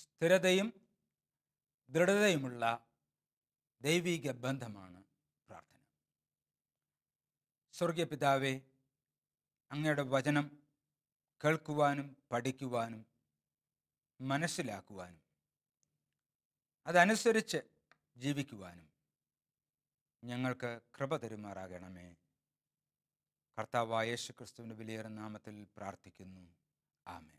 സ്ഥിരതയും ദൃഢതയുമുള്ള ദൈവിക ബന്ധമാണ് പ്രാർത്ഥന സ്വർഗീയ പിതാവേ അങ്ങയുടെ വചനം കേൾക്കുവാനും പഠിക്കുവാനും മനസ്സിലാക്കുവാനും അതനുസരിച്ച് ജീവിക്കുവാനും ഞങ്ങൾക്ക് കൃപ തരുമാറാകണമേ കർത്താവായ യേശു ക്രിസ്തുവിൻ്റെ വിലയേറെ നാമത്തിൽ പ്രാർത്ഥിക്കുന്നു ആമേൻ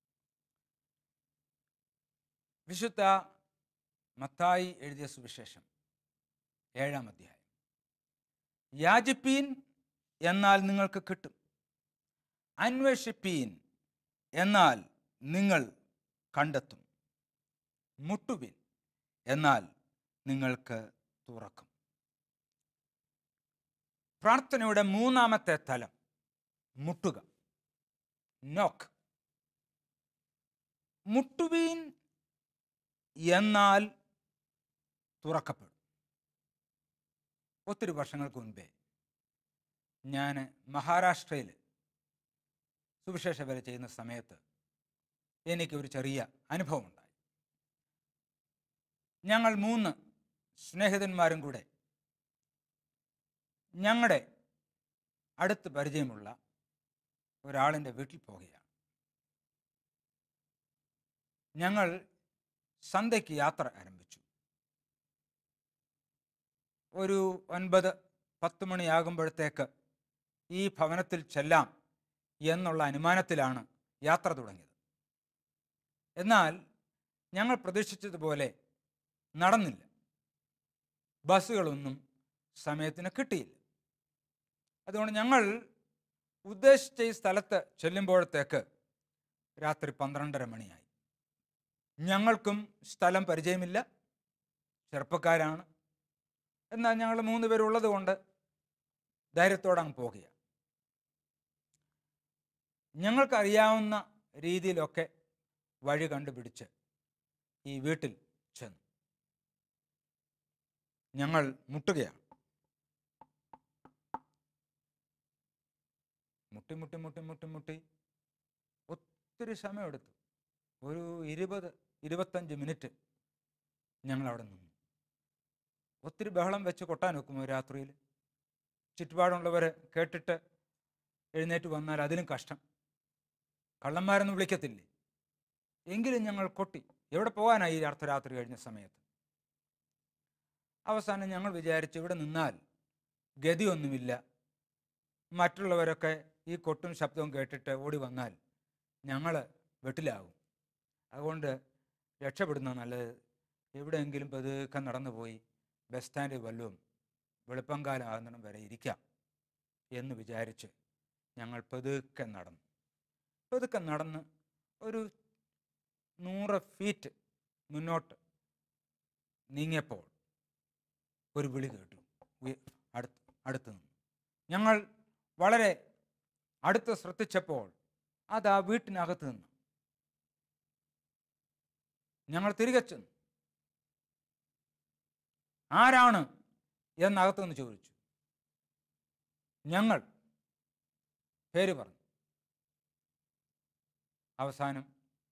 വിശുദ്ധ മത്തായി എഴുതിയ സുവിശേഷം ഏഴാം അധ്യായം യാചിപ്പീൻ എന്നാൽ നിങ്ങൾക്ക് കിട്ടും അന്വേഷിപ്പീൻ എന്നാൽ നിങ്ങൾ കണ്ടെത്തും മുട്ടുവിൻ എന്നാൽ നിങ്ങൾക്ക് തുറക്കും പ്രാർത്ഥനയുടെ മൂന്നാമത്തെ തലം മുട്ടുക നോക്ക് മുട്ടുവീൻ എന്നാൽ തുറക്കപ്പെടും ഒത്തിരി വർഷങ്ങൾക്ക് മുൻപേ ഞാൻ മഹാരാഷ്ട്രയിൽ സുവിശേഷ വേല ചെയ്യുന്ന സമയത്ത് എനിക്ക് ഒരു ചെറിയ അനുഭവമുണ്ടായി ഞങ്ങൾ മൂന്ന് സ്നേഹിതന്മാരും കൂടെ ഞങ്ങളുടെ അടുത്ത് പരിചയമുള്ള ഒരാളിൻ്റെ വീട്ടിൽ പോകുകയാണ് ഞങ്ങൾ സന്ധ്യയ്ക്ക് യാത്ര ആരംഭിച്ചു ഒരു ഒൻപത് പത്ത് മണിയാകുമ്പോഴത്തേക്ക് ഈ ഭവനത്തിൽ ചെല്ലാം എന്നുള്ള അനുമാനത്തിലാണ് യാത്ര തുടങ്ങിയത് എന്നാൽ ഞങ്ങൾ പ്രതീക്ഷിച്ചതുപോലെ നടന്നില്ല ബസ്സുകളൊന്നും സമയത്തിന് കിട്ടിയില്ല അതുകൊണ്ട് ഞങ്ങൾ ഉദ്ദേശിച്ച ഈ സ്ഥലത്ത് ചെല്ലുമ്പോഴത്തേക്ക് രാത്രി പന്ത്രണ്ടര മണിയായി ഞങ്ങൾക്കും സ്ഥലം പരിചയമില്ല ചെറുപ്പക്കാരാണ് എന്നാൽ ഞങ്ങൾ മൂന്ന് പേരുള്ളത് കൊണ്ട് ധൈര്യത്തോടെ അങ്ങ് പോകുക ഞങ്ങൾക്കറിയാവുന്ന രീതിയിലൊക്കെ വഴി കണ്ടുപിടിച്ച് ഈ വീട്ടിൽ ചെന്നു ഞങ്ങൾ മുട്ടുകയാണ് മുട്ടി മുട്ടി മുട്ടി മുട്ടി മുട്ടി ഒത്തിരി സമയമെടുത്തു ഒരു ഇരുപത് ഇരുപത്തഞ്ച് മിനിറ്റ് ഞങ്ങൾ അവിടെ നിന്നു ഒത്തിരി ബഹളം വെച്ച് കൊട്ടാൻ വെക്കുമോ രാത്രിയിൽ ചുറ്റുപാടുള്ളവർ കേട്ടിട്ട് എഴുന്നേറ്റ് വന്നാൽ അതിലും കഷ്ടം കള്ളന്മാരൊന്നും വിളിക്കത്തില്ലേ എങ്കിലും ഞങ്ങൾ കൊട്ടി എവിടെ പോകാനായി ഈ അർദ്ധരാത്രി കഴിഞ്ഞ സമയത്ത് അവസാനം ഞങ്ങൾ വിചാരിച്ചു ഇവിടെ നിന്നാൽ ഗതിയൊന്നുമില്ല മറ്റുള്ളവരൊക്കെ ഈ കൊട്ടും ശബ്ദവും കേട്ടിട്ട് ഓടി വന്നാൽ ഞങ്ങൾ വെട്ടിലാകും അതുകൊണ്ട് രക്ഷപ്പെടുന്ന നല്ലത് എവിടെയെങ്കിലും പതുക്കെ നടന്നു പോയി ബസ് സ്റ്റാൻഡിൽ വല്ലതും വെളുപ്പംകാലം ആകുന്നിടം വരെ ഇരിക്കാം എന്ന് വിചാരിച്ച് ഞങ്ങൾ പതുക്കെ നടന്നു പതുക്കെ നടന്ന് ഒരു നൂറ് ഫീറ്റ് മുന്നോട്ട് നീങ്ങിയപ്പോൾ ഒരു വിളി കേട്ടു ഉയ- അടുത്ത് അടുത്ത് നിന്ന് ഞങ്ങൾ വളരെ അടുത്ത് ശ്രദ്ധിച്ചപ്പോൾ അത് ആ വീട്ടിനകത്ത് നിന്ന് ഞങ്ങൾ തിരികെ ചെന്നു ആരാണ് എന്നകത്ത് നിന്ന് ചോദിച്ചു ഞങ്ങൾ പേര് പറഞ്ഞു അവസാനം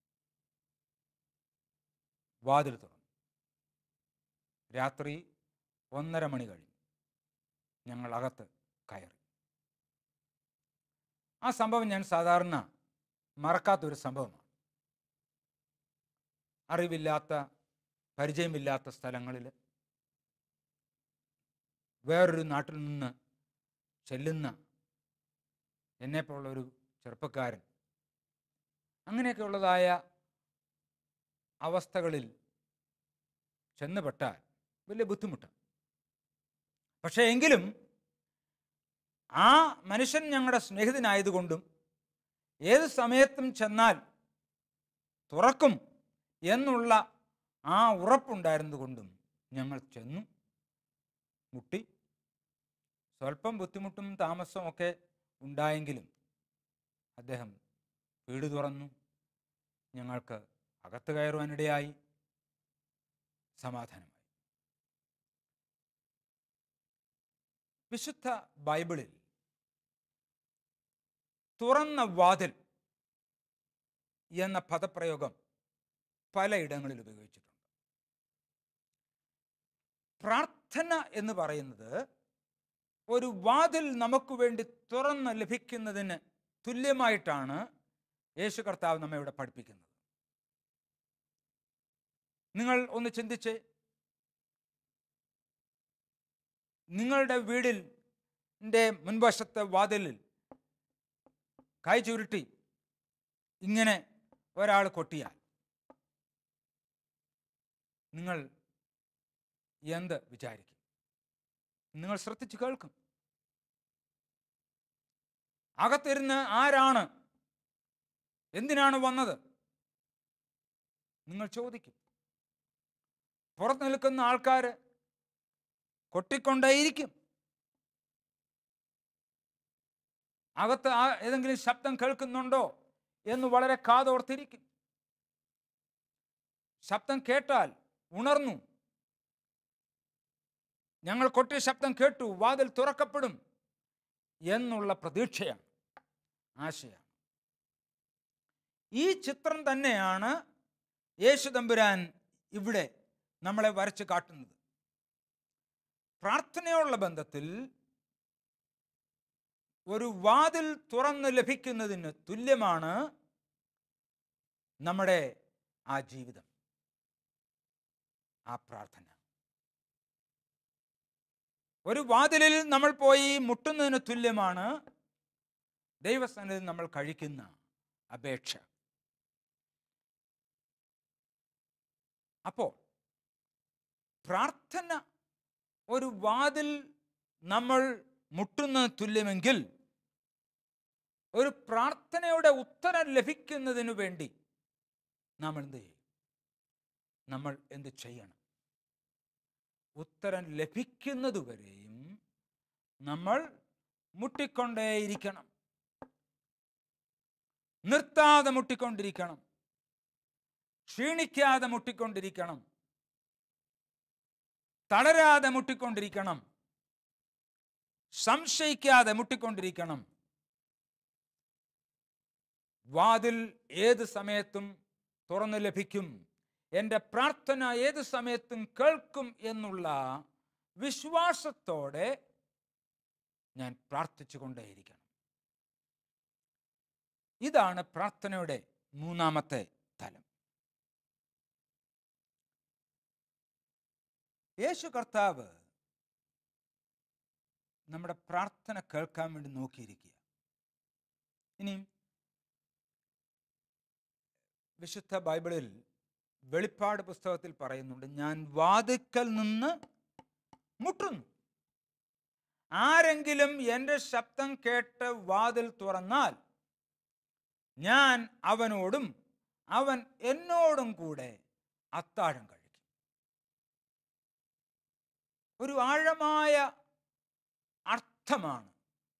വാതിൽ തുറന്നു രാത്രി ഒന്നര മണി കഴിഞ്ഞു ഞങ്ങൾ അകത്ത് കയറി ആ സംഭവം ഞാൻ സാധാരണ മറക്കാത്തൊരു സംഭവമാണ് അറിവില്ലാത്ത പരിചയമില്ലാത്ത സ്ഥലങ്ങളിൽ വേറൊരു നാട്ടിൽ നിന്ന് ചെല്ലുന്ന എന്നെപ്പോലുള്ള ഒരു ചെറുപ്പക്കാരൻ അങ്ങനെയൊക്കെ ഉള്ളതായ അവസ്ഥകളിൽ ചെന്നുപെട്ടാൽ വലിയ ബുദ്ധിമുട്ടാണ് പക്ഷേ എങ്കിലും ആ മനുഷ്യൻ ഞങ്ങളുടെ സ്നേഹിതനായതുകൊണ്ടും ഏത് സമയത്തും ചെന്നാൽ തുറക്കും എന്നുള്ള ആ ഉറപ്പുണ്ടായിരുന്നതുകൊണ്ടും ഞങ്ങൾ ചെന്നു മുട്ടി സ്വല്പം ബുദ്ധിമുട്ടും താമസവും ഒക്കെ ഉണ്ടായെങ്കിലും അദ്ദേഹം വീട് തുറന്നു ഞങ്ങൾക്ക് അകത്ത് കയറുവാനിടയായി സമാധാനമായി വിശുദ്ധ ബൈബിളിൽ തുറന്ന വാതിൽ എന്ന പദപ്രയോഗം പലയിടങ്ങളിൽ ഉപയോഗിച്ചിട്ടുണ്ട് പ്രാർത്ഥന എന്ന് പറയുന്നത് ഒരു വാതിൽ നമുക്ക് വേണ്ടി തുറന്ന് ലഭിക്കുന്നതിന് തുല്യമായിട്ടാണ് യേശു കർത്താവ് നമ്മെ ഇവിടെ പഠിപ്പിക്കുന്നത് നിങ്ങൾ ഒന്ന് ചിന്തിച്ച് നിങ്ങളുടെ വീടിൽ ൻ്റെ മുൻവശത്തെ വാതിലിൽ കൈ ചുരുട്ടി ഇങ്ങനെ ഒരാൾ കൊട്ടിയാൽ നിങ്ങൾ എന്ത് വിചാരിക്കും നിങ്ങൾ ശ്രദ്ധിച്ച് കേൾക്കും അകത്തിരുന്ന് ആരാണ് എന്തിനാണ് വന്നത് നിങ്ങൾ ചോദിക്കും പുറത്ത് നിൽക്കുന്ന ആൾക്കാർ കൊട്ടിക്കൊണ്ടേയിരിക്കും അകത്ത് ആ ഏതെങ്കിലും ശബ്ദം കേൾക്കുന്നുണ്ടോ എന്ന് വളരെ കാതോർത്തിരിക്കും ശബ്ദം കേട്ടാൽ ഉണർന്നു ഞങ്ങൾ കൊട്ടിയ ശബ്ദം കേട്ടു വാതിൽ തുറക്കപ്പെടും എന്നുള്ള പ്രതീക്ഷയാണ് ആശയാണ് ഈ ചിത്രം തന്നെയാണ് യേശു തമ്പുരാൻ ഇവിടെ നമ്മളെ വരച്ച് കാട്ടുന്നത് പ്രാർത്ഥനയോടുള്ള ബന്ധത്തിൽ ഒരു വാതിൽ തുറന്ന് ലഭിക്കുന്നതിന് തുല്യമാണ് നമ്മുടെ ആ ജീവിതം ആ പ്രാർത്ഥന ഒരു വാതിലിൽ നമ്മൾ പോയി മുട്ടുന്നതിന് തുല്യമാണ് ദൈവസ്ഥാനത്തിൽ നമ്മൾ കഴിക്കുന്ന അപേക്ഷ അപ്പോൾ പ്രാർത്ഥന ഒരു വാതിൽ നമ്മൾ മുട്ടുന്ന തുല്യമെങ്കിൽ ഒരു പ്രാർത്ഥനയുടെ ഉത്തരം ലഭിക്കുന്നതിന് വേണ്ടി നാം എന്ത് ചെയ്യും നമ്മൾ എന്ത് ചെയ്യണം ഉത്തരം ലഭിക്കുന്നതുവരെയും നമ്മൾ മുട്ടിക്കൊണ്ടേയിരിക്കണം നിർത്താതെ മുട്ടിക്കൊണ്ടിരിക്കണം ക്ഷീണിക്കാതെ മുട്ടിക്കൊണ്ടിരിക്കണം തളരാതെ മുട്ടിക്കൊണ്ടിരിക്കണം സംശയിക്കാതെ മുട്ടിക്കൊണ്ടിരിക്കണം വാതിൽ ഏത് സമയത്തും തുറന്നു ലഭിക്കും എൻ്റെ പ്രാർത്ഥന ഏത് സമയത്തും കേൾക്കും എന്നുള്ള വിശ്വാസത്തോടെ ഞാൻ പ്രാർത്ഥിച്ചു കൊണ്ടേയിരിക്കണം ഇതാണ് പ്രാർത്ഥനയുടെ മൂന്നാമത്തെ തലം യേശു കർത്താവ് നമ്മുടെ പ്രാർത്ഥന കേൾക്കാൻ വേണ്ടി നോക്കിയിരിക്കുക ഇനിയും വിശുദ്ധ ബൈബിളിൽ വെളിപ്പാട് പുസ്തകത്തിൽ പറയുന്നുണ്ട് ഞാൻ വാതിക്കൽ നിന്ന് മുട്ടുന്നു ആരെങ്കിലും എൻ്റെ ശബ്ദം കേട്ട് വാതിൽ തുറന്നാൽ ഞാൻ അവനോടും അവൻ എന്നോടും കൂടെ അത്താഴം കഴിക്കും ഒരു ആഴമായ അർത്ഥമാണ്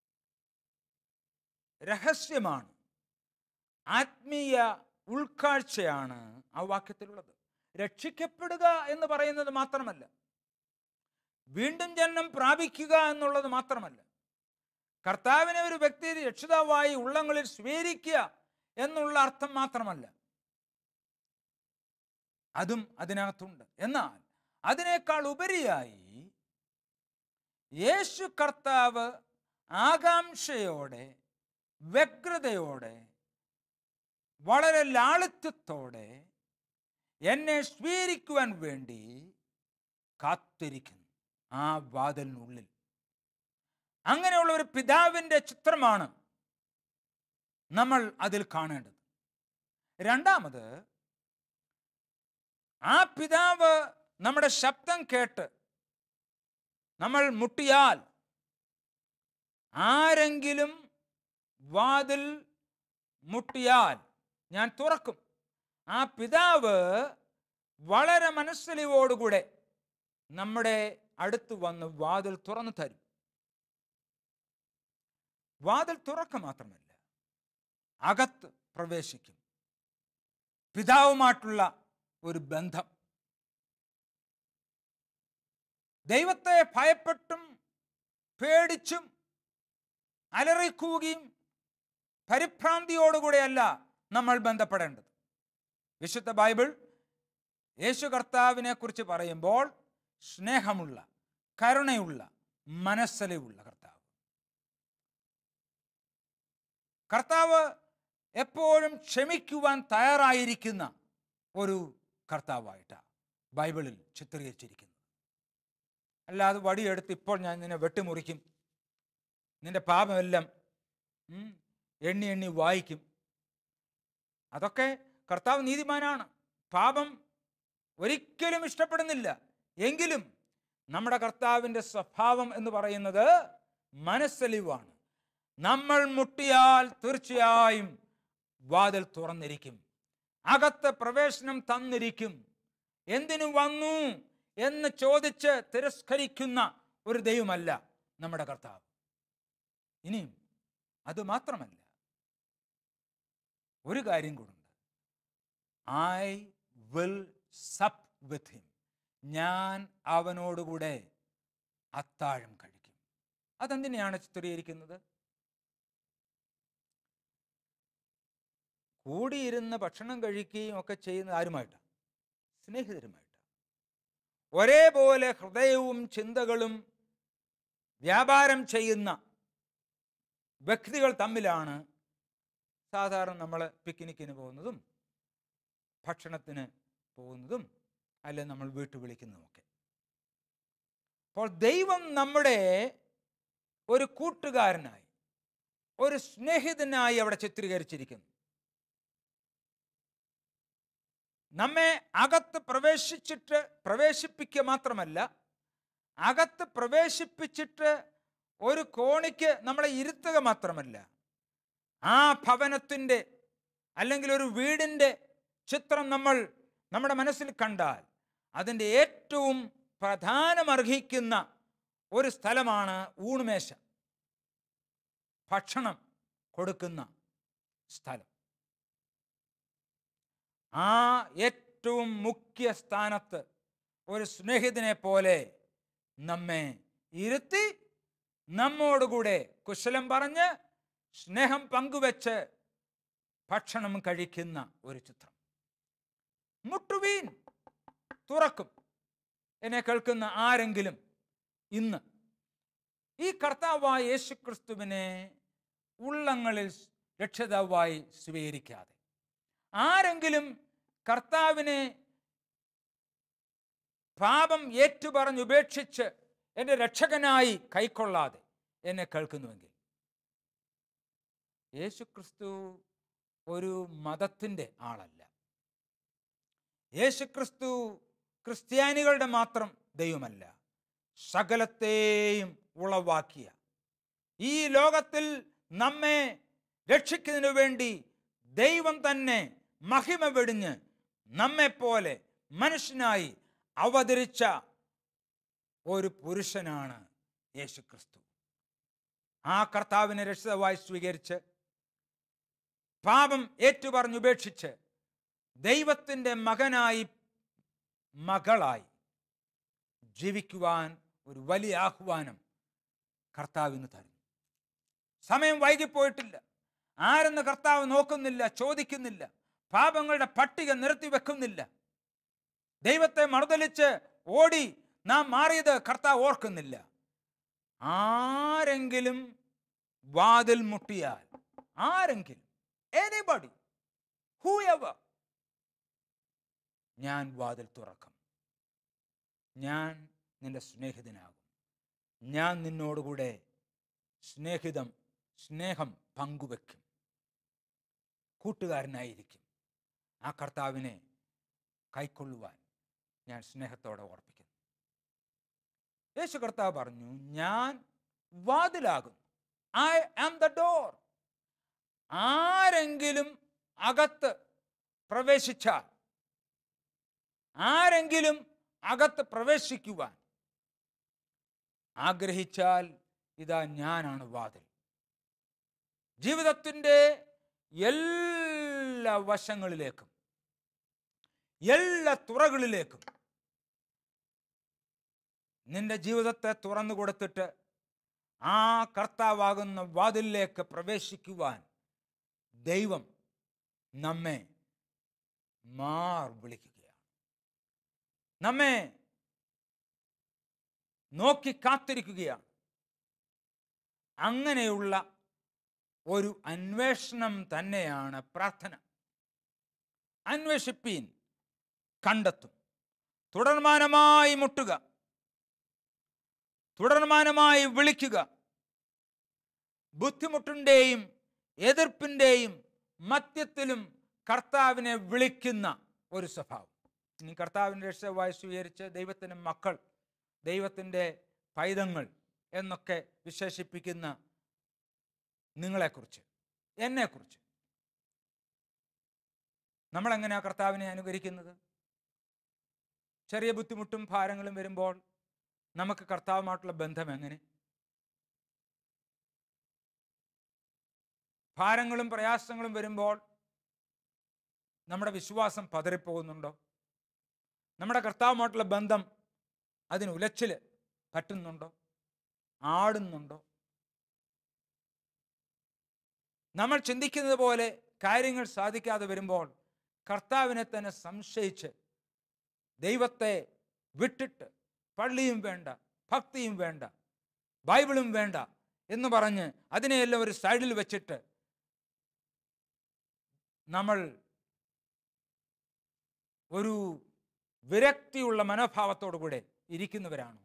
രഹസ്യമാണ് ആത്മീയ ഉൾക്കാഴ്ചയാണ് ആ വാക്യത്തിലുള്ളത് രക്ഷിക്കപ്പെടുക എന്ന് പറയുന്നത് മാത്രമല്ല വീണ്ടും ജന്മം പ്രാപിക്കുക എന്നുള്ളത് മാത്രമല്ല കർത്താവിനെ ഒരു വ്യക്തി രക്ഷിതാവായി ഉള്ളങ്ങളിൽ സ്വീകരിക്കുക എന്നുള്ള അർത്ഥം മാത്രമല്ല അതും അതിനകത്തുണ്ട് എന്നാൽ അതിനേക്കാൾ ഉപരിയായി യേശു കർത്താവ് ആകാംക്ഷയോടെ വ്യഗ്രതയോടെ വളരെ ലാളിത്യത്തോടെ എന്നെ സ്വീകരിക്കുവാൻ വേണ്ടി കാത്തിരിക്കുന്നു ആ വാതിലിനുള്ളിൽ അങ്ങനെയുള്ള ഒരു പിതാവിൻ്റെ ചിത്രമാണ് നമ്മൾ അതിൽ കാണേണ്ടത് രണ്ടാമത് ആ പിതാവ് നമ്മുടെ ശബ്ദം കേട്ട് നമ്മൾ മുട്ടിയാൽ ആരെങ്കിലും വാതിൽ മുട്ടിയാൽ ഞാൻ തുറക്കും ആ പിതാവ് വളരെ മനസ്സലിവോടുകൂടെ നമ്മുടെ അടുത്ത് വന്ന് വാതിൽ തുറന്നു തരും വാതിൽ തുറക്ക മാത്രമല്ല അകത്ത് പ്രവേശിക്കും പിതാവുമായിട്ടുള്ള ഒരു ബന്ധം ദൈവത്തെ ഭയപ്പെട്ടും പേടിച്ചും അലറിക്കൂകയും പരിഭ്രാന്തിയോടുകൂടെയല്ല നമ്മൾ ബന്ധപ്പെടേണ്ടത് വിശുദ്ധ ബൈബിൾ യേശു കർത്താവിനെ കുറിച്ച് പറയുമ്പോൾ സ്നേഹമുള്ള കരുണയുള്ള മനസ്സലിവുള്ള കർത്താവ് കർത്താവ് എപ്പോഴും ക്ഷമിക്കുവാൻ തയ്യാറായിരിക്കുന്ന ഒരു കർത്താവായിട്ടാണ് ബൈബിളിൽ ചിത്രീകരിച്ചിരിക്കുന്നത് അല്ലാതെ വടിയെടുത്ത് ഇപ്പോൾ ഞാൻ നിന്നെ വെട്ടിമുറിക്കും നിന്റെ പാപമെല്ലാം ഉം, എണ്ണി എണ്ണി വായിക്കും അതൊക്കെ കർത്താവ് നീതിമാനാണ് പാപം ഒരിക്കലും ഇഷ്ടപ്പെടുന്നില്ല എങ്കിലും നമ്മുടെ കർത്താവിൻ്റെ സ്വഭാവം എന്ന് പറയുന്നത് മനസ്സലിവാണ് നമ്മൾ മുട്ടിയാൽ തീർച്ചയായും വാതിൽ തുറന്നിരിക്കും അകത്ത് പ്രവേശനം തന്നിരിക്കും എന്തിനു വന്നു എന്ന് ചോദിച്ച് തിരസ്കരിക്കുന്ന ഒരു ദൈവമല്ല നമ്മുടെ കർത്താവ് ഇനിയും അത് മാത്രമല്ല ഒരു കാര്യം കൂടുണ്ട് I will sup with him ഞാൻ അവനോടുകൂടെ അത്താഴം കഴിക്കും അതെന്തിനെയാണ് ചിത്രീകരിക്കുന്നത് കൂടിയിരുന്ന് ഭക്ഷണം കഴിക്കുകയും ഒക്കെ ചെയ്യുന്നത് ആരുമായിട്ടാണ് സ്നേഹിതരുമായിട്ടാണ് ഒരേപോലെ ഹൃദയവും ചിന്തകളും വ്യാപാരം ചെയ്യുന്ന വ്യക്തികൾ തമ്മിലാണ് സാധാരണ നമ്മൾ പിക്നിക്കിന് പോകുന്നതും ഭക്ഷണത്തിന് പോകുന്നതും അല്ലെ നമ്മൾ വീട്ടു വിളിക്കുന്നതുമൊക്കെ അപ്പോൾ ദൈവം നമ്മുടെ ഒരു കൂട്ടുകാരനായി ഒരു സ്നേഹിതനായി അവിടെ ചിത്രീകരിച്ചിരിക്കുന്നു നമ്മെ അകത്ത് പ്രവേശിച്ചിട്ട് പ്രവേശിപ്പിക്കുക മാത്രമല്ല അകത്ത് പ്രവേശിപ്പിച്ചിട്ട് ഒരു കോണിക്ക് നമ്മളെ ഇരുത്തുക മാത്രമല്ല ആ ഭവനത്തിൻ്റെ അല്ലെങ്കിൽ ഒരു വീടിൻ്റെ ചിത്രം നമ്മൾ നമ്മുടെ മനസ്സിൽ കണ്ടാൽ അതിൻ്റെ ഏറ്റവും പ്രധാനമർഹിക്കുന്ന ഒരു സ്ഥലമാണ് ഊണുമേശ ഭക്ഷണം കൊടുക്കുന്ന സ്ഥലം ആ ഏറ്റവും മുഖ്യ സ്ഥാനത്ത് ഒരു സ്നേഹിതനെ പോലെ നമ്മെ ഇരുത്തി നമ്മോടുകൂടെ കുശലം പറഞ്ഞ് സ്നേഹം പങ്കുവെച്ച് ഭക്ഷണം കഴിക്കുന്ന ഒരു ചിത്രം മുട്ടുവീൻ തുറക്കും എന്നെ കേൾക്കുന്ന ആരെങ്കിലും ഇന്ന് ഈ കർത്താവായ യേശു ക്രിസ്തുവിനെ ഉള്ളങ്ങളിൽ രക്ഷിതാവായി സ്വീകരിക്കാതെ ആരെങ്കിലും കർത്താവിനെ പാപം ഏറ്റുപറഞ്ഞ് ഉപേക്ഷിച്ച് എൻ്റെ രക്ഷകനായി കൈക്കൊള്ളാതെ എന്നെ കേൾക്കുന്നുവെങ്കിൽ യേശുക്രിസ്തു ഒരു മതത്തിൻ്റെ ആളല്ല യേശുക്രിസ്തു ക്രിസ്ത്യാനികളുടെ മാത്രം ദൈവമല്ല സകലത്തെയും ഉളവാക്കിയ ഈ ലോകത്തിൽ നമ്മെ രക്ഷിക്കുന്നതിനു വേണ്ടി ദൈവം തന്നെ മഹിമ വെടിഞ്ഞ് നമ്മെപ്പോലെ മനുഷ്യനായി അവതരിച്ച ഒരു പുരുഷനാണ് യേശുക്രിസ്തു ആ കർത്താവിനെ രക്ഷിതമായി സ്വീകരിച്ച് പാപം ഏറ്റുപറഞ്ഞുപേക്ഷിച്ച് ദൈവത്തിൻ്റെ മകനായി മകളായി ജീവിക്കുവാൻ ഒരു വലിയ ആഹ്വാനം കർത്താവിന് തരുന്നു സമയം വൈകിപ്പോയിട്ടില്ല ആരെന്ന് കർത്താവ് നോക്കുന്നില്ല ചോദിക്കുന്നില്ല പാപങ്ങളുടെ പട്ടിക നിർത്തി വെക്കുന്നില്ല ദൈവത്തെ മറുതലിച്ച് ഓടി നാം മാറിയത് കർത്താവ് ഓർക്കുന്നില്ല ആരെങ്കിലും വാതിൽ മുട്ടിയാൽ ആരെങ്കിലും എനിബഡി ഹൂ എവർ ഞാൻ വാതിൽ തുറക്കും ഞാൻ നിന്റെ സ്നേഹിതനാകും ഞാൻ നിന്നോടുകൂടെ സ്നേഹിതം സ്നേഹം പങ്കുവെക്കും കൂട്ടുകാരനായിരിക്കും ആ കർത്താവിനെ കൈക്കൊള്ളുവാൻ ഞാൻ സ്നേഹത്തോടെ ഓർപ്പിക്കുന്നു യേശു കർത്താവ് പറഞ്ഞു ഞാൻ വാതിലാകും ഐ ആം ദ ഡോർ ആരെങ്കിലും അകത്ത് പ്രവേശിച്ചാൽ ആരെങ്കിലും അകത്ത് പ്രവേശിക്കുവാൻ ആഗ്രഹിച്ചാൽ ഇതാ ഞാനാണ് വാതിൽ ജീവിതത്തിൻ്റെ എല്ലാ വശങ്ങളിലേക്കും എല്ലാ തുറകളിലേക്കും നിന്റെ ജീവിതത്തെ തുറന്നു കൊടുത്തിട്ട് ആ കർത്താവാകുന്ന വാതിലിലേക്ക് പ്രവേശിക്കുവാൻ ദൈവം നമ്മെ മാർ വിളിക്കുകയാണ് നമ്മെ നോക്കി കാത്തിരിക്കുകയാണ് അങ്ങനെയുള്ള ഒരു അന്വേഷണം തന്നെയാണ് പ്രാർത്ഥന അന്വേഷിപ്പീൻ കണ്ടെത്തും തുടർമാനമായി മുട്ടുക തുടർമാനമായി വിളിക്കുക ബുദ്ധിമുട്ടിൻ്റെയും എതിർപ്പിൻ്റെയും മധ്യത്തിലും കർത്താവിനെ വിളിക്കുന്ന ഒരു സ്വഭാവം ഇനി കർത്താവിൻ്റെ രക്ഷവായി സ്വീകരിച്ച് ദൈവത്തിൻ്റെ മക്കൾ ദൈവത്തിൻ്റെ പൈതങ്ങൾ എന്നൊക്കെ വിശേഷിപ്പിക്കുന്ന നിങ്ങളെക്കുറിച്ച് എന്നെക്കുറിച്ച് നമ്മളെങ്ങനെയാണ് കർത്താവിനെ അനുകരിക്കുന്നത് ചെറിയ ബുദ്ധിമുട്ടും ഭാരങ്ങളും വരുമ്പോൾ നമുക്ക് കർത്താവുമായിട്ടുള്ള ബന്ധം എങ്ങനെ ഭാരങ്ങളും പ്രയാസങ്ങളും വരുമ്പോൾ നമ്മുടെ വിശ്വാസം പതറിപ്പോകുന്നുണ്ടോ നമ്മുടെ കർത്താവുമായിട്ടുള്ള ബന്ധം അതിന് ഉലച്ചിൽ പറ്റുന്നുണ്ടോ ആടുന്നുണ്ടോ നമ്മൾ ചിന്തിക്കുന്നത് പോലെ കാര്യങ്ങൾ സാധിക്കാതെ വരുമ്പോൾ കർത്താവിനെ തന്നെ സംശയിച്ച് ദൈവത്തെ വിട്ടിട്ട് പള്ളിയും വേണ്ട ഭക്തിയും വേണ്ട ബൈബിളും വേണ്ട എന്ന് പറഞ്ഞ് അതിനെയെല്ലാം ഒരു സൈഡിൽ വെച്ചിട്ട് നമ്മൾ ഒരു വിരക്തിയുള്ള മനോഭാവത്തോടു കൂടെ ഇരിക്കുന്നവരാണോ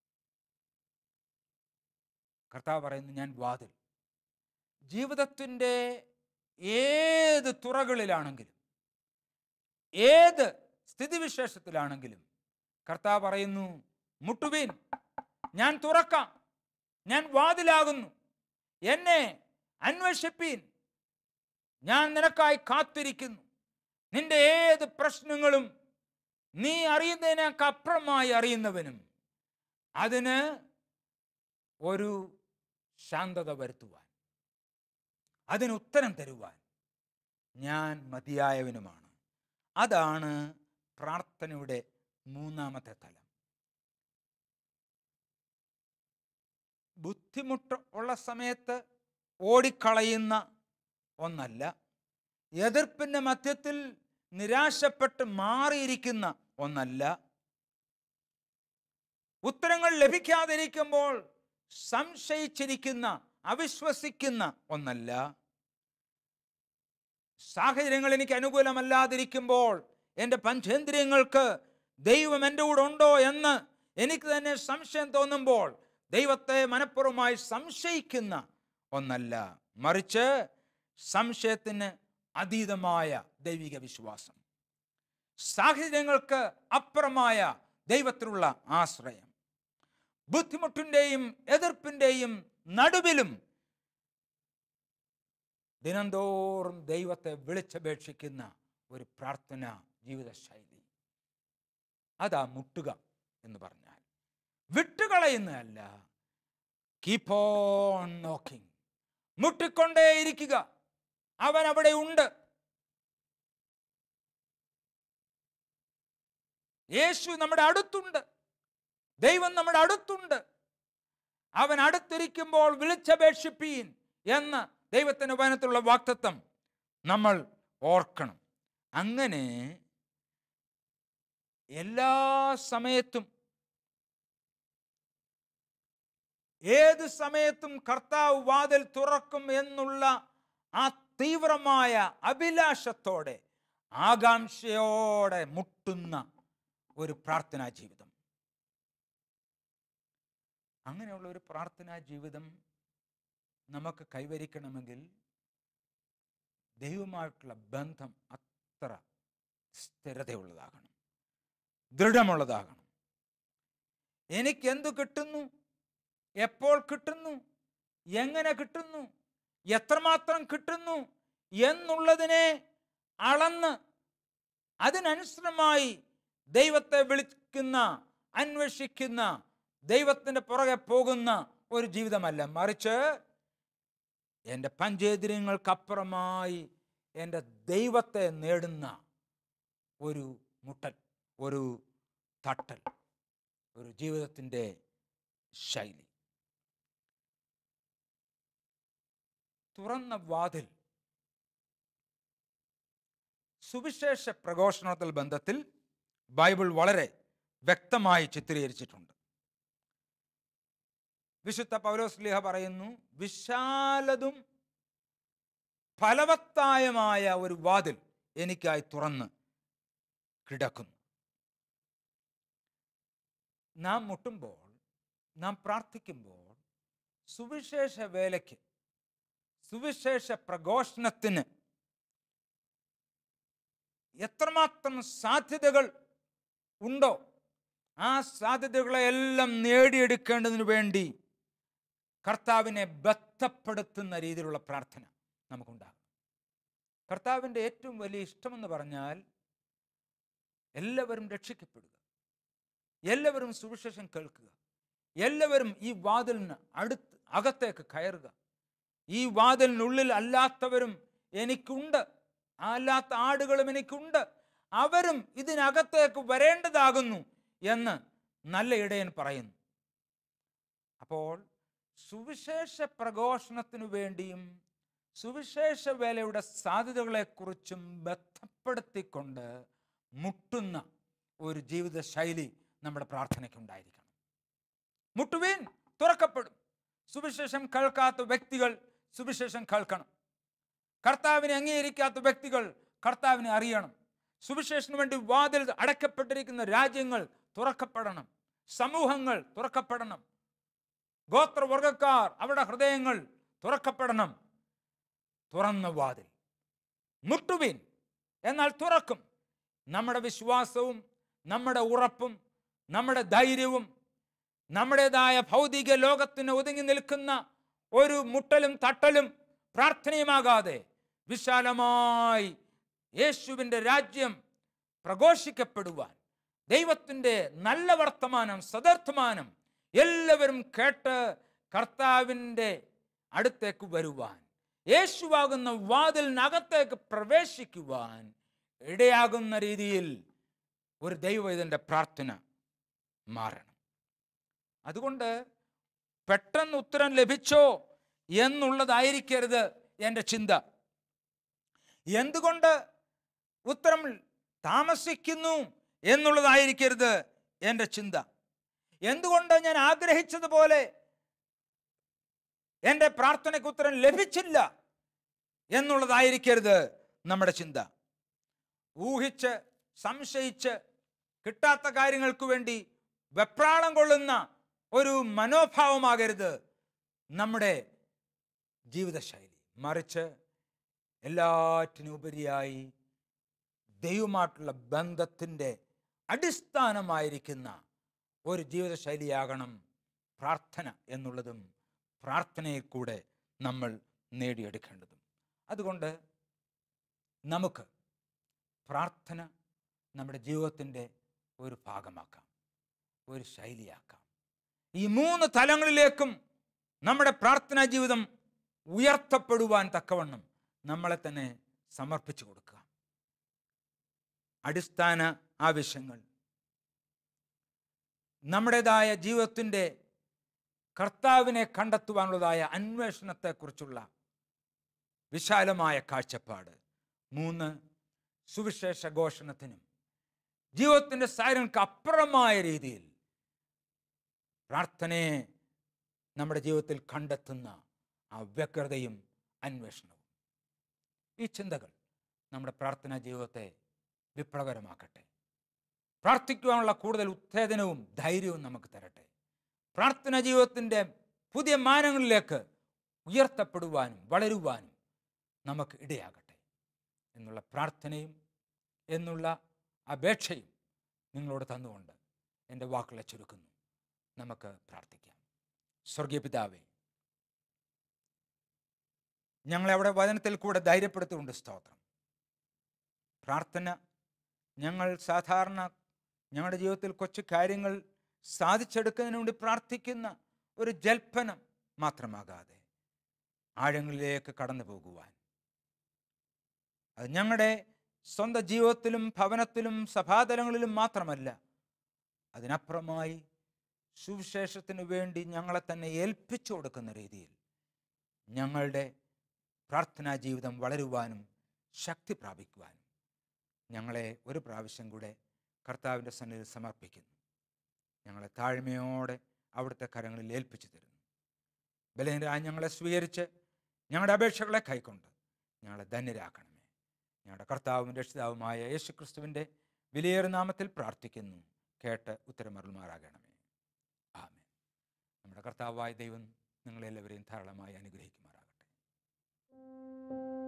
കർത്താവ് പറയുന്നു ഞാൻ വാതിൽ ജീവിതത്തിൻ്റെ ഏത് തുറകളിലാണെങ്കിലും ഏത് സ്ഥിതിവിശേഷത്തിലാണെങ്കിലും കർത്താവ് പറയുന്നു മുട്ടുവീൻ ഞാൻ തുറക്കാം ഞാൻ വാതിലാകുന്നു എന്നെ അന്വേഷിപ്പീൻ ഞാൻ നിനക്കായി കാത്തിരിക്കുന്നു നിന്റെ ഏത് പ്രശ്നങ്ങളും നീ അറിയുന്നതിനേക്ക് അപ്പുറമായി അറിയുന്നവനും അതിന് ഒരു ശാന്തത വരുത്തുവാൻ അതിന് ഉത്തരം തരുവാൻ ഞാൻ മതിയായവനുമാണ് അതാണ് പ്രാർത്ഥനയുടെ മൂന്നാമത്തെ തലം ബുദ്ധിമുട്ട് ഉള്ള സമയത്ത് ഓടിക്കളയുന്ന ഒന്നല്ല എതിർപ്പിൻ്റെ മധ്യത്തിൽ നിരാശപ്പെട്ട് മാറിയിരിക്കുന്ന ഒന്നല്ല ഉത്തരങ്ങൾ ലഭിക്കാതിരിക്കുമ്പോൾ സംശയിച്ചിരിക്കുന്ന അവിശ്വസിക്കുന്ന ഒന്നല്ല സാഹചര്യങ്ങൾ എനിക്ക് അനുകൂലമല്ലാതിരിക്കുമ്പോൾ എൻ്റെ പഞ്ചേന്ദ്രിയങ്ങൾക്ക് ദൈവം എൻ്റെ കൂടെ ഉണ്ടോ എന്ന് എനിക്ക് തന്നെ സംശയം തോന്നുമ്പോൾ ദൈവത്തെ മനഃപൂർവ്വമായി സംശയിക്കുന്ന ഒന്നല്ല മറിച്ച് സംശയത്തിന് അതീതമായ ദൈവിക വിശ്വാസം സാഹചര്യങ്ങൾക്ക് അപ്പുറമായ ദൈവത്തിലുള്ള ആശ്രയം ബുദ്ധിമുട്ടിൻ്റെയും എതിർപ്പിൻ്റെയും നടുവിലും ദിനംതോറും ദൈവത്തെ വിളിച്ചപേക്ഷിക്കുന്ന ഒരു പ്രാർത്ഥന ജീവിതശൈലി അതാ മുട്ടുക എന്ന് പറഞ്ഞാൽ വിട്ടുകളയുന്നതല്ല കീപ്പ് ഓൺ നോക്കിംഗ് മുട്ടിക്കൊണ്ടേയിരിക്കുക അവൻ അവിടെ ഉണ്ട് യേശു നമ്മുടെ അടുത്തുണ്ട് ദൈവം നമ്മുടെ അടുത്തുണ്ട് അവൻ അടുത്തിരിക്കുമ്പോൾ വിളിച്ചപേക്ഷിപ്പീൻ എന്ന് ദൈവത്തിൻ്റെ വചനത്തിലുള്ള വാക്തത്വം നമ്മൾ ഓർക്കണം അങ്ങനെ എല്ലാ സമയത്തും ഏത് സമയത്തും കർത്താവ് വാതിൽ തുറക്കും എന്നുള്ള ആ തീവ്രമായ അഭിലാഷത്തോടെ ആകാംക്ഷയോടെ മുട്ടുന്ന ഒരു പ്രാർത്ഥനാ ജീവിതം അങ്ങനെയുള്ള ഒരു പ്രാർത്ഥനാ ജീവിതം നമുക്ക് കൈവരിക്കണമെങ്കിൽ ദൈവമായിട്ടുള്ള ബന്ധം അത്ര സ്ഥിരതയുള്ളതാകണം ദൃഢമുള്ളതാകണം എനിക്ക് എന്തു കിട്ടുന്നു എപ്പോൾ കിട്ടുന്നു എങ്ങനെ കിട്ടുന്നു എത്രമാത്രം കിട്ടുന്നു എന്നുള്ളതിനെ അളന്ന് അതിനനുസൃതമായി ദൈവത്തെ വിളിക്കുന്ന അന്വേഷിക്കുന്ന ദൈവത്തിൻ്റെ പുറകെ പോകുന്ന ഒരു ജീവിതമല്ല മറിച്ച് എൻ്റെ പഞ്ചേന്ദ്രിയങ്ങൾക്കപ്പുറമായി എൻ്റെ ദൈവത്തെ നേടുന്ന ഒരു മുട്ടൽ ഒരു തട്ടൽ ഒരു ജീവിതത്തിൻ്റെ ശൈലി തുറന്ന വാതിൽ സുവിശേഷ പ്രഘോഷണത്തിൽ ബന്ധത്തിൽ ബൈബിൾ വളരെ വ്യക്തമായി ചിത്രീകരിച്ചിട്ടുണ്ട് വിശുദ്ധ പൗലോസ്ലിഹ പറയുന്നു വിശാലതും ഫലവത്തായമായ ഒരു വാതിൽ എനിക്കായി തുറന്ന് കിടക്കുന്നു നാം മുട്ടുമ്പോൾ നാം പ്രാർത്ഥിക്കുമ്പോൾ സുവിശേഷ വേലയ്ക്ക് സുവിശേഷ പ്രഘോഷണത്തിന് എത്രമാത്രം സാധ്യതകൾ ഉണ്ടോ ആ സാധ്യതകളെല്ലാം നേടിയെടുക്കേണ്ടതിന് വേണ്ടി കർത്താവിനെ ബന്ധപ്പെടുത്തുന്ന രീതിയിലുള്ള പ്രാർത്ഥന നമുക്കുണ്ടാകും കർത്താവിൻ്റെ ഏറ്റവും വലിയ ഇഷ്ടമെന്ന് പറഞ്ഞാൽ എല്ലാവരും രക്ഷിക്കപ്പെടുക എല്ലാവരും സുവിശേഷം കേൾക്കുക എല്ലാവരും ഈ വാതിലിന് അടുത്ത് അകത്തേക്ക് കയറുക ഈ വാതിലിനുള്ളിൽ അല്ലാത്തവരും എനിക്കുണ്ട് ആ അല്ലാത്ത ആടുകളും എനിക്കുണ്ട് അവരും ഇതിനകത്തേക്ക് വരേണ്ടതാകുന്നു എന്ന് നല്ല ഇടയൻ പറയുന്നു അപ്പോൾ സുവിശേഷ പ്രഘോഷണത്തിനു വേണ്ടിയും സുവിശേഷ വേലയുടെ സാധ്യതകളെക്കുറിച്ചും ബന്ധപ്പെടുത്തിക്കൊണ്ട് മുട്ടുന്ന ഒരു ജീവിത ശൈലി നമ്മുടെ പ്രാർത്ഥനയ്ക്കുണ്ടായിരിക്കണം മുട്ടുവീൻ തുറക്കപ്പെടും സുവിശേഷം കേൾക്കാത്ത വ്യക്തികൾ സുവിശേഷം കേൾക്കണം കർത്താവിനെ അംഗീകരിക്കാത്ത വ്യക്തികൾ കർത്താവിനെ അറിയണം സുവിശേഷന് വേണ്ടി വാതിൽ അടയ്ക്കപ്പെട്ടിരിക്കുന്ന രാജ്യങ്ങൾ തുറക്കപ്പെടണം സമൂഹങ്ങൾ തുറക്കപ്പെടണം ഗോത്രവർഗക്കാർ അവരുടെ ഹൃദയങ്ങൾ തുറക്കപ്പെടണം തുറന്ന വാതിൽ മുട്ടുവിൻ എന്നാൽ തുറക്കും നമ്മുടെ വിശ്വാസവും നമ്മുടെ ഉറപ്പും നമ്മുടെ ധൈര്യവും നമ്മുടേതായ ഭൗതിക ലോകത്തിന് ഒതുങ്ങി നിൽക്കുന്ന ഒരു മുട്ടലും തട്ടലും പ്രാർത്ഥനയുമാകാതെ വിശാലമായി യേശുവിൻ്റെ രാജ്യം പ്രഘോഷിക്കപ്പെടുവാൻ ദൈവത്തിൻ്റെ നല്ല വർത്തമാനം സദർത്ഥമാനം എല്ലാവരും കേട്ട് കർത്താവിൻ്റെ അടുത്തേക്ക് വരുവാൻ യേശുവാകുന്ന വാതിലിനകത്തേക്ക് പ്രവേശിക്കുവാൻ ഇടയാകുന്ന രീതിയിൽ ഒരു ദൈവത്തിൻ്റെ പ്രാർത്ഥന മാറണം അതുകൊണ്ട് പെട്ടെന്ന് ഉത്തരം ലഭിച്ചോ എന്നുള്ളതായിരിക്കരുത് എൻ്റെ ചിന്ത എന്തുകൊണ്ട് ഉത്തരം താമസിക്കുന്നു എന്നുള്ളതായിരിക്കരുത് എൻ്റെ ചിന്ത എന്തുകൊണ്ട് ഞാൻ ആഗ്രഹിച്ചതുപോലെ എൻ്റെ പ്രാർത്ഥനയ്ക്ക് ഉത്തരം ലഭിച്ചില്ല എന്നുള്ളതായിരിക്കരുത് നമ്മുടെ ചിന്ത ഊഹിച്ച് സംശയിച്ച് കിട്ടാത്ത കാര്യങ്ങൾക്ക് വേണ്ടി വെപ്രാളം കൊള്ളുന്ന ഒരു മനോഭാവമാകരുത് നമ്മുടെ ജീവിതശൈലി മറിച്ച് എല്ലാറ്റിനുപരിയായി ദൈവമായിട്ടുള്ള ബന്ധത്തിൻ്റെ അടിസ്ഥാനമായിരിക്കുന്ന ഒരു ജീവിതശൈലിയാകണം പ്രാർത്ഥന എന്നുള്ളതും പ്രാർത്ഥനയിൽ കൂടെ നമ്മൾ നേടിയെടുക്കേണ്ടതും അതുകൊണ്ട് നമുക്ക് പ്രാർത്ഥന നമ്മുടെ ജീവിതത്തിൻ്റെ ഒരു ഭാഗമാക്കാം ഒരു ശൈലിയാക്കാം ഈ മൂന്ന് തലങ്ങളിലേക്കും നമ്മുടെ പ്രാർത്ഥനാ ജീവിതം ഉയർത്തപ്പെടുവാൻ തക്കവണ്ണം നമ്മളെ തന്നെ സമർപ്പിച്ചു കൊടുക്കുക അടിസ്ഥാന ആവശ്യങ്ങൾ നമ്മുടേതായ ജീവിതത്തിൻ്റെ കർത്താവിനെ കണ്ടെത്തുവാനുള്ളതായ അന്വേഷണത്തെക്കുറിച്ചുള്ള വിശാലമായ കാഴ്ചപ്പാട് മൂന്ന് സുവിശേഷ ഘോഷണത്തിനും ജീവിതത്തിൻ്റെ സാരങ്ങൾക്ക് അപ്പുറമായ രീതിയിൽ പ്രാർത്ഥനയെ നമ്മുടെ ജീവിതത്തിൽ കണ്ടെത്തുന്ന ആ വ്യഗ്രതയും അന്വേഷണവും ഈ ചിന്തകൾ നമ്മുടെ പ്രാർത്ഥനാ ജീവിതത്തെ വിപ്ലവകരമാക്കട്ടെ പ്രാർത്ഥിക്കുവാനുള്ള കൂടുതൽ ഉത്തേജനവും ധൈര്യവും നമുക്ക് തരട്ടെ പ്രാർത്ഥനാ ജീവിതത്തിൻ്റെ പുതിയ മാനങ്ങളിലേക്ക് ഉയർത്തപ്പെടുവാനും വളരുവാനും നമുക്ക് ഇടയാകട്ടെ എന്നുള്ള പ്രാർത്ഥനയും എന്നുള്ള അപേക്ഷയും നിങ്ങളോട് തന്നുകൊണ്ട് എൻ്റെ വാക്കുകളെ ചുരുക്കുന്നു നമുക്ക് പ്രാർത്ഥിക്കാം സ്വർഗീയ പിതാവേ ഞങ്ങളെ അവിടെ വചനത്തിൽ കൂടെ ധൈര്യപ്പെടുത്തിക്കൊണ്ട് സ്തോത്രം പ്രാർത്ഥന ഞങ്ങൾ സാധാരണ ഞങ്ങളുടെ ജീവിതത്തിൽ കൊച്ചു കാര്യങ്ങൾ സാധിച്ചെടുക്കുന്നതിന് വേണ്ടി പ്രാർത്ഥിക്കുന്ന ഒരു ജൽപ്പനം മാത്രമാകാതെ ആഴങ്ങളിലേക്ക് കടന്നു പോകുവാൻ അത് ഞങ്ങളുടെ സ്വന്തം ജീവിതത്തിലും ഭവനത്തിലും സഭാതലങ്ങളിലും മാത്രമല്ല അതിനപ്പുറമായി സുവിശേഷത്തിനു വേണ്ടി ഞങ്ങളെ തന്നെ ഏൽപ്പിച്ചു കൊടുക്കുന്ന രീതിയിൽ ഞങ്ങളുടെ പ്രാർത്ഥനാ ജീവിതം വളരുവാനും ശക്തി പ്രാപിക്കുവാനും ഞങ്ങളെ ഒരു പ്രാവശ്യം കൂടെ കർത്താവിൻ്റെ സന്നിധിയിൽ സമർപ്പിക്കുന്നു ഞങ്ങളെ താഴ്മയോടെ അവിടുത്തെ കരങ്ങളിൽ ഏൽപ്പിച്ചു തരുന്നു ബലഹീനരായ ഞങ്ങളെ സ്വീകരിച്ച് ഞങ്ങളുടെ അപേക്ഷകളെ കൈക്കൊണ്ട് ഞങ്ങളെ ധന്യരാക്കണമേ ഞങ്ങളുടെ കർത്താവും രക്ഷിതാവുമായ യേശു ക്രിസ്തുവിൻ്റെ വിലയേറെ നാമത്തിൽ പ്രാർത്ഥിക്കുന്നു കേട്ട് ഉത്തരമറുമാറാകണമേ ആമേ നമ്മുടെ കർത്താവായ ദൈവം നിങ്ങളെല്ലാവരെയും ധാരാളമായി അനുഗ്രഹിക്കുമാറാകട്ടെ